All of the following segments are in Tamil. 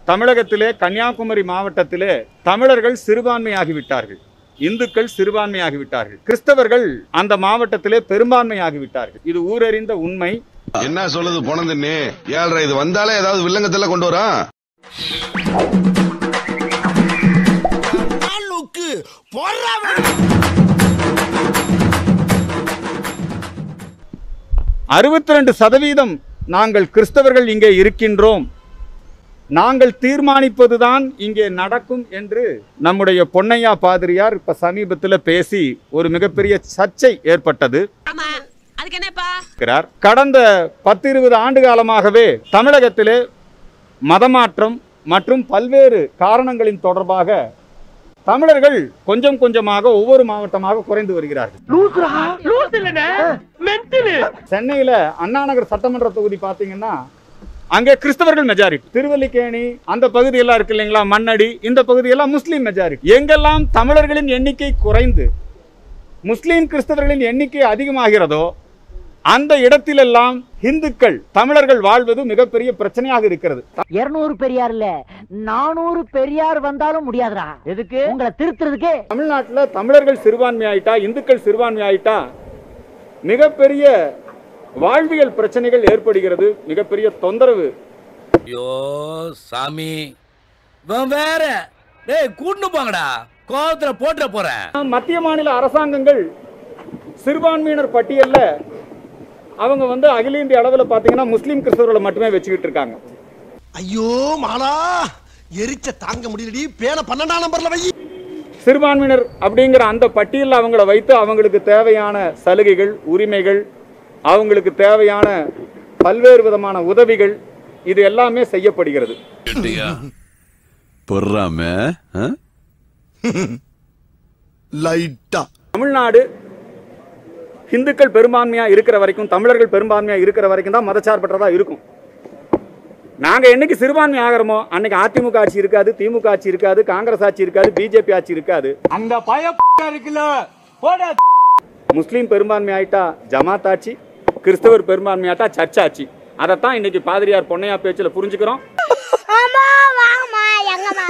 தமிழகத்திலே கன்னியாகுமரி மாவட்டத்திலே தமிழர்கள் சிறுபான்மையாகிவிட்டார்கள் இந்துக்கள் சிறுபான்மையாகிவிட்டார்கள் கிறிஸ்தவர்கள் அந்த மாவட்டத்திலே பெரும்பான்மையாகிவிட்டார்கள் இது ஊரறிந்த உண்மை என்ன சொல்லுது போனதுன்னு ஏழ்ரை இது வந்தாலே ஏதாவது வில்லங்கத்துல கொண்டு வரா அறுபத்தி ரெண்டு சதவீதம் நாங்கள் கிறிஸ்தவர்கள் இங்கே இருக்கின்றோம் நாங்கள் தீர்மானிப்பதுதான் இங்கே நடக்கும் என்று நம்முடைய பொன்னையா பாதிரியார் இப்ப சமீபத்தில் பேசி ஒரு மிகப்பெரிய சர்ச்சை ஏற்பட்டது ஆமா அதுக்கு என்னப்பா இருக்கிறார் கடந்த பத்து இருபது ஆண்டு காலமாகவே தமிழகத்திலே மதமாற்றம் மற்றும் பல்வேறு காரணங்களின் தொடர்பாக தமிழர்கள் கொஞ்சம் கொஞ்சமாக ஒவ்வொரு மாவட்டமாக குறைந்து வருகிறார்கள் சென்னையில அண்ணாநகர் சட்டமன்ற தொகுதி பாத்தீங்கன்னா அங்கே கிறிஸ்தவர்கள் மெஜாரிட்டி திருவல்லிக்கேணி அந்த பகுதியெல்லாம் இருக்கு இல்லைங்களா மண்ணடி இந்த பகுதியெல்லாம் முஸ்லீம் மெஜாரிட்டி எங்கெல்லாம் தமிழர்களின் எண்ணிக்கை குறைந்து முஸ்லீம் கிறிஸ்தவர்களின் எண்ணிக்கை அதிகமாகிறதோ அந்த இடத்திலெல்லாம் இந்துக்கள் தமிழர்கள் வாழ்வது மிகப்பெரிய பிரச்சனையாக இருக்கிறது இருநூறு பெரியார் இல்ல நானூறு பெரியார் வந்தாலும் முடியாதுடா எதுக்கு உங்களை திருத்துறதுக்கே தமிழ்நாட்டில் தமிழர்கள் சிறுபான்மை ஆயிட்டா இந்துக்கள் சிறுபான்மை ஆயிட்டா மிகப்பெரிய வாழ்வியல் பிரச்சனைகள் ஏற்படுகிறது மிகப்பெரிய தொந்தரவு ஐயோ சாமி இவன் வேற டேய் கூட்டு போங்கடா கோவத்துல போட்டுற போறேன் மத்திய மாநில அரசாங்கங்கள் சிறுபான்மையினர் பட்டியல்ல அவங்க வந்து அகில இந்திய அளவில் பார்த்தீங்கன்னா முஸ்லீம் கிறிஸ்தவர்களை மட்டுமே வச்சுக்கிட்டு இருக்காங்க ஐயோ மாலா எரிச்ச தாங்க முடியலடி பேன பன்னெண்டாம் நம்பர்ல வை சிறுபான்மையினர் அப்படிங்கிற அந்த பட்டியலில் அவங்கள வைத்து அவங்களுக்கு தேவையான சலுகைகள் உரிமைகள் அவங்களுக்கு தேவையான பல்வேறு விதமான உதவிகள் இது எல்லாமே செய்யப்படுகிறது பொறாம லைட்டா தமிழ்நாடு இந்துக்கள் பெரும்பான்மையா இருக்கிற வரைக்கும் தமிழர்கள் பெரும்பான்மையா இருக்கிற வரைக்கும் தான் மதச்சார்பற்றதா இருக்கும் நாங்க என்னைக்கு சிறுபான்மை ஆகிறோமோ அன்னைக்கு அதிமுக ஆட்சி இருக்காது திமுக ஆட்சி இருக்காது காங்கிரஸ் ஆட்சி இருக்காது பிஜேபி ஆட்சி இருக்காது அந்த பய இருக்குல்ல போட முஸ்லீம் பெரும்பான்மை ஆயிட்டா ஜமாத் ஆட்சி கிறிஸ்தவர் பெரும்பான்மை ஆயிட்டா சர்ச் ஆட்சி அதைத்தான் இன்னைக்கு பாதிரியார் பொன்னையா பேச்சுல புரிஞ்சுக்கிறோம் அம்மா வாங்கம்மா எங்கம்மா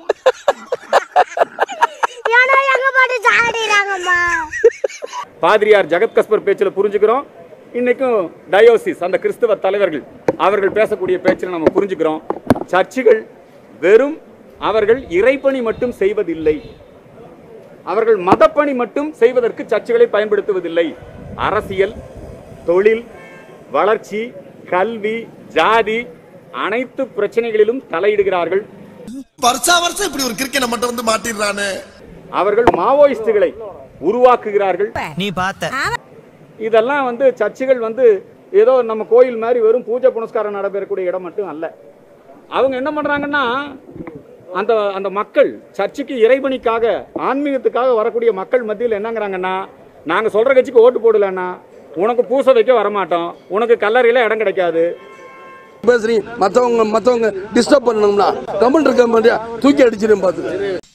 ஏன்னா எங்க பாட்டு சாடிறாங்கம்மா பாதிரியார் ஜெகத் கஸ்பர் பேச்சில் புரிஞ்சுக்கிறோம் இன்னைக்கும் டயோசிஸ் அந்த கிறிஸ்தவ தலைவர்கள் அவர்கள் பேசக்கூடிய பேச்சில் நம்ம புரிஞ்சுக்கிறோம் சர்ச்சுகள் வெறும் அவர்கள் இறைப்பணி மட்டும் செய்வதில்லை அவர்கள் மதப்பணி மட்டும் செய்வதற்கு சர்ச்சுகளை பயன்படுத்துவதில்லை அரசியல் தொழில் வளர்ச்சி கல்வி ஜாதி அனைத்து பிரச்சனைகளிலும் தலையிடுகிறார்கள் வருஷா வருஷம் இப்படி ஒரு கிரிக்கெட்டை மட்டும் வந்து மாட்டிடுறானே அவர்கள் மாவோயிஸ்டுகளை உருவாக்குகிறார்கள் நீ பார்த்த இதெல்லாம் வந்து சர்ச்சுகள் வந்து ஏதோ நம்ம கோயில் மாதிரி வெறும் பூஜை புனஸ்காரம் நடைபெறக்கூடிய இடம் மட்டும் அல்ல அவங்க என்ன பண்றாங்கன்னா அந்த அந்த மக்கள் சர்ச்சுக்கு இறைபணிக்காக ஆன்மீகத்துக்காக வரக்கூடிய மக்கள் மத்தியில் என்னங்கிறாங்கன்னா நாங்கள் சொல்ற கட்சிக்கு ஓட்டு போடலன்னா உனக்கு பூசை வைக்க வரமாட்டோம் உனக்கு கல்லறையில் இடம் கிடைக்காது பேசுறீங்க மத்தவங்க மத்தவங்க டிஸ்டர்ப் பண்ணணும்னா கமெண்ட் இருக்க மாதிரியா தூக்கி அடிச்சிடும் பார்த்து